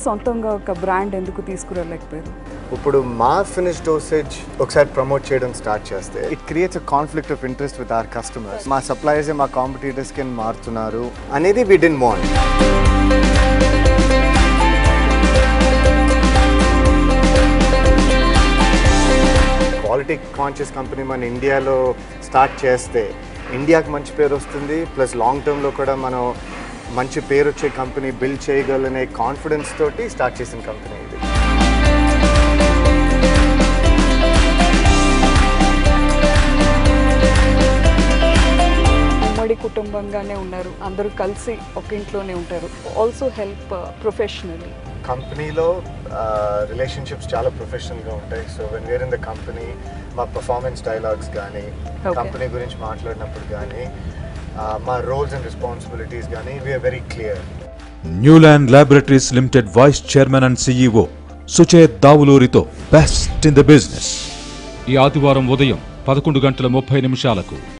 సొంతంగా ఒక బ్రాండ్ ఎందుకు తీసుకురాలేకపోయారు ఇప్పుడు మా ఫినిష్ డోసేజ్ ఒకసారి ప్రమోట్ చేయడం స్టార్ట్ చేస్తే it creates a conflict of interest with our customers మా సప్లయర్స్ మా కాంపిటీటర్స్ కింద మారుతున్నారు అనేది we don't want quality conscious company మన ఇండియాలో స్టార్ట్ చేస్తే ఇండియాకి మంచి పేరు వస్తుంది ప్లస్ లాంగ్ టర్మ్లో కూడా మనం మంచి పేరు వచ్చే కంపెనీ బిల్డ్ చేయగలనే కాన్ఫిడెన్స్ తోటి స్టార్ట్ చేసిన కంపెనీ ఇది ఉమ్మడి కుటుంబంగానే ఉన్నారు అందరూ కలిసి ఒక ఇంట్లోనే ఉంటారు ఆల్సో హెల్ప్ ప్రొఫెషనల్లీ కంపెనీలో రిలేషన్షిప్స్ చాలా ప్రొఫెషనల్గా ఉంటాయి so when we're in the company మా పర్ఫార్మెన్స్ డైలాగ్స్ కానీ Okay. కంపెనీ గురించి మాట్లాడినప్పుడు కానీ మా రోల్స్ అండ్ రెస్పాన్సిబిలిటీస్ కానీ we are very clear Newland laboratories limited vice chairman and CEO Suchet దావులూరితో బెస్ట్ ఇన్ ద బిజినెస్ ఈ ఆదివారం ఉదయం పదకొండు గంటల ముప్పై నిమిషాలకు